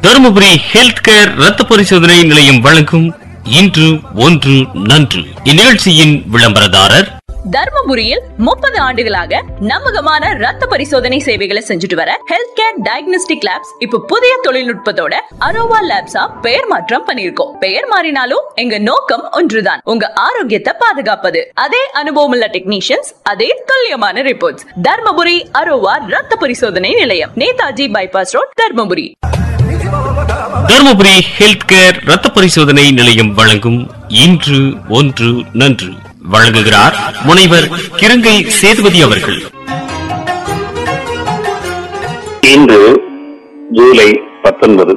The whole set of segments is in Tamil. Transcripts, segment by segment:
தருமபுரி ஹெல்த் கேர் ரத்த பரிசோதனை நிலையம் வழங்கும் இன்று ஒன்று நன்று இந்நிகழ்ச்சியின் விளம்பரதாரர் தர்மபுரியில் முப்பது ஆண்டுகளாக நம்பகமான ரத்த பரிசோதனை சேவைகளை செஞ்சுட்டு வர ஹெல்த் கேர் டயக்னோஸ்டிக் லேப்ஸ் இப்ப புதிய தொழில்நுட்பத்தோட அரோவா லேப்ஸா பெயர் மாற்றம் பண்ணிருக்கோம் பெயர் மாறினாலும் எங்க நோக்கம் ஒன்றுதான் உங்க ஆரோக்கியத்தை பாதுகாப்பது அதே அனுபவம் உள்ள டெக்னீஷியன்ஸ் அதே துல்லியமான ரிப்போர்ட்ஸ் தர்மபுரி அரோவா ரத்த பரிசோதனை நிலையம் Netaji bypass road Dharmapuri Dharmapuri health care ரத்த பரிசோதனை நிலையம் வழங்கும் இன்று ஒன்று நன்று வழங்குகிறார் முனைவர் கிருங்கை சேதுபதி அவர்கள் இன்று ஜூலை பத்தொன்பது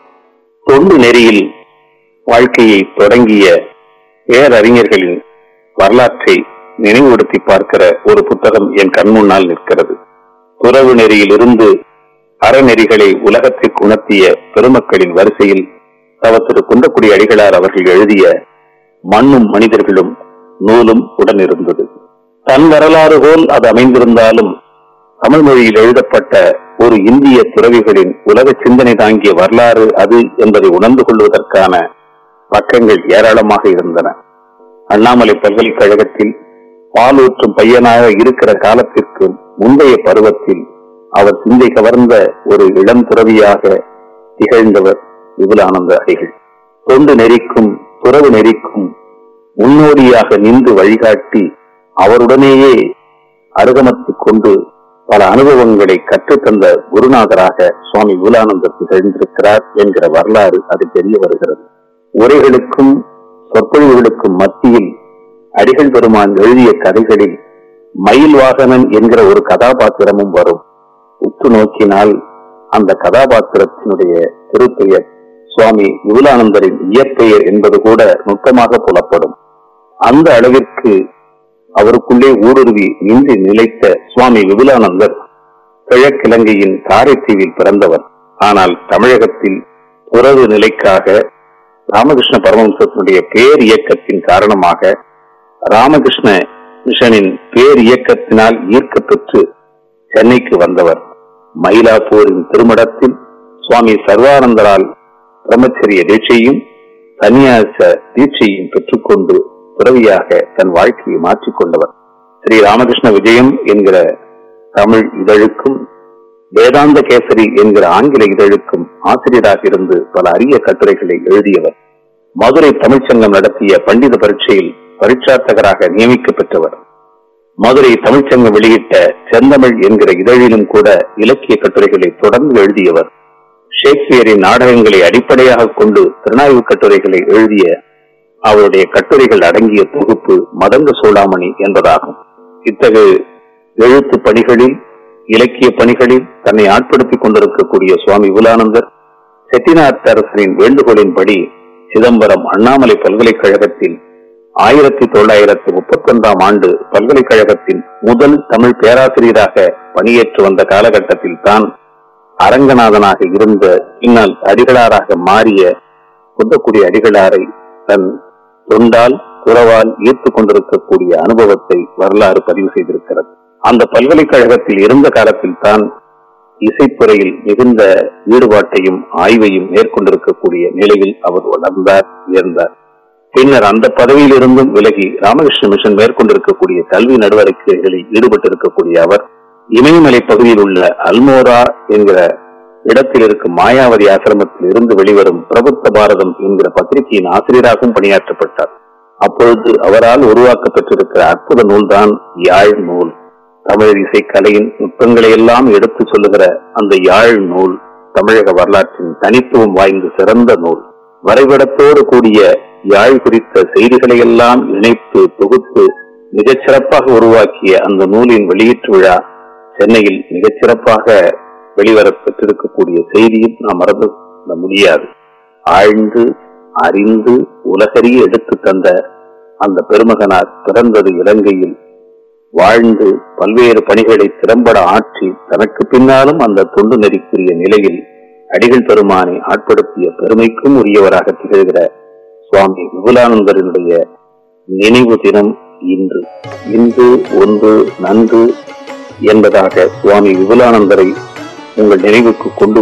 தொண்டு நெறியில் வாழ்க்கையை தொடங்கிய பேரறிஞர்களின் வரலாற்றை நினைவுபடுத்தி பார்க்கிற ஒரு புத்தகம் என் கண் முன்னால் நிற்கிறது துறவு நெறியிலிருந்து அறநெறிகளை உலகத்திற்கு உணர்த்திய பெருமக்களின் வரிசையில் தவ திரு குன்றக்குடி அடிகளார் அவர்கள் எழுதிய மண்ணும் மனிதர்களும் நூலும் உடனிருந்தது தன் வரலாறு போல் அது அமைந்திருந்தாலும் தமிழ் மொழியில் எழுதப்பட்ட ஒரு இந்திய துறவிகளின் உலக சிந்தனை தாங்கிய வரலாறு அது என்பதை உணர்ந்து கொள்வதற்கான பக்கங்கள் ஏராளமாக இருந்தன அண்ணாமலை பல்கலைக்கழகத்தில் பாலூற்றும் பையனாக இருக்கிற காலத்திற்கு முந்தைய பருவத்தில் அவர் சிந்தை கவர்ந்த ஒரு இளம் துறவியாக திகழ்ந்தவர் விபுலானந்த அடிகள் தொண்டு நெறிக்கும் துறவு நெறிக்கும் முன்னோடியாக நின்று வழிகாட்டி அவருடனேயே அருகமத்துக் கொண்டு பல அனுபவங்களை கற்றுத்தந்த குருநாதராக சுவாமி விபுலானந்தர் திகழ்ந்திருக்கிறார் என்கிற வரலாறு அது தெரிய வருகிறது உரைகளுக்கும் சொற்பொழிவுகளுக்கும் மத்தியில் அடிகள் பெருமான் எழுதிய கதைகளில் மயில் வாகனன் என்கிற ஒரு கதாபாத்திரமும் வரும் உற்று நோக்கினால் அந்த கதாபாத்திரத்தினுடைய திருப்பெயர் சுவாமி விபுலானந்தரின் இயற்பெயர் என்பது கூட நுட்பமாக புலப்படும் அந்த அளவிற்கு அவருக்குள்ளே ஊடுருவி நின்று நிலைத்த சுவாமி விபுலானந்தர் கிழக்கிழங்கையின் காரைத்தீவில் பிறந்தவர் ஆனால் தமிழகத்தில் உறவு நிலைக்காக ராமகிருஷ்ண பரமஹம்சத்தினுடைய பேர் இயக்கத்தின் காரணமாக ராமகிருஷ்ண மிஷனின் பேர் இயக்கத்தினால் ஈர்க்கப்பெற்று சென்னைக்கு வந்தவர் மயிலாப்பூரின் திருமடத்தில் சுவாமி சர்வானந்தரால் பிரம்மச்சரிய தீட்சையும் சன்னியாச தீட்சையும் பெற்றுக்கொண்டு துறவியாக தன் வாழ்க்கையை மாற்றிக்கொண்டவர் ஸ்ரீ ராமகிருஷ்ண விஜயம் என்கிற தமிழ் இதழுக்கும் வேதாந்த கேசரி என்கிற ஆங்கில இதழுக்கும் ஆசிரியராக இருந்து பல அரிய கட்டுரைகளை எழுதியவர் மதுரை தமிழ்ச்சங்கம் நடத்திய பண்டித பரீட்சையில் பரீட்சார்த்தகராக நியமிக்க பெற்றவர் மதுரை தமிழ்ச்சங்கம் வெளியிட்ட செந்தமிழ் என்கிற இதழிலும் கூட இலக்கிய கட்டுரைகளை தொடர்ந்து எழுதியவர் ஷேக்ஸ்பியரின் நாடகங்களை அடிப்படையாக கொண்டு திறனாய்வு கட்டுரைகளை எழுதிய அவருடைய கட்டுரைகள் அடங்கிய தொகுப்பு மதங்க சூடாமணி என்பதாகும் இத்தகைய எழுத்து பணிகளில் இலக்கிய பணிகளில் தன்னை ஆட்படுத்திக் கொண்டிருக்கக்கூடிய சுவாமி விபுலானந்தர் செட்டிநாட் அரசரின் வேண்டுகோளின்படி சிதம்பரம் அண்ணாமலை பல்கலைக்கழகத்தில் ஆயிரத்தி தொள்ளாயிரத்தி முப்பத்தி ஒன்றாம் ஆண்டு பல்கலைக்கழகத்தின் முதல் தமிழ் பேராசிரியராக பணியேற்று வந்த காலகட்டத்தில் தான் அரங்கநாதனாக இருந்த பின்னால் அடிகளாராக மாறிய குந்தக்குடி அடிகளாரை தன் தொண்டால் துறவால் ஈர்த்துக் கொண்டிருக்கக்கூடிய அனுபவத்தை வரலாறு பதிவு செய்திருக்கிறது அந்த பல்கலைக்கழகத்தில் இருந்த காலத்தில் தான் இசைத்துறையில் மிகுந்த ஈடுபாட்டையும் ஆய்வையும் மேற்கொண்டிருக்கக்கூடிய நிலையில் அவர் வளர்ந்தார் உயர்ந்தார் பின்னர் அந்த பதவியில் இருந்தும் விலகி ராமகிருஷ்ண மிஷன் மேற்கொண்டிருக்கக்கூடிய கல்வி நடவடிக்கைகளில் ஈடுபட்டிருக்கக்கூடிய அவர் இமயமலை பகுதியில் உள்ள அல்மோரா என்கிற இடத்தில் இருக்கும் மாயாவதி ஆசிரமத்தில் இருந்து வெளிவரும் பிரபுத்த பாரதம் என்கிற பத்திரிகையின் ஆசிரியராகவும் பணியாற்றப்பட்டார் அப்பொழுது அவரால் உருவாக்கப்பட்டிருக்கிற அற்புத நூல்தான் யாழ் நூல் தமிழ் இசைக்கலையின் நுட்பங்களை எல்லாம் எடுத்து சொல்லுகிற அந்த யாழ் நூல் தமிழக வரலாற்றின் தனித்துவம் வாய்ந்த சிறந்த நூல் வரைபடத்தோடு கூடிய யாழ் குறித்த செய்திகளை எல்லாம் இணைத்து தொகுத்து மிகச் சிறப்பாக உருவாக்கிய அந்த நூலின் வெளியீட்டு விழா சென்னையில் மிகச் சிறப்பாக வெளிவர பெற்றிருக்கக்கூடிய செய்தியும் நாம் மறந்து கொள்ள முடியாது ஆழ்ந்து அறிந்து உலகறிய எடுத்து தந்த அந்த பெருமகனார் பிறந்தது இலங்கையில் வாழ்ந்து பல்வேறு பணிகளை திறம்பட ஆற்றி தனக்கு பின்னாலும் அந்த தொண்டு நெறிக்குரிய நிலையில் அடிகள் பெருமானை ஆட்படுத்திய பெருமைக்கும் உரியவராக திகழ்கிற சுவாமி விபுலானந்தரினுடைய நினைவு தினம் இன்று இன்று ஒன்று நன்று என்பதாக சுவாமி விபுலானந்தரை உங்கள் நினைவுக்கு கொண்டு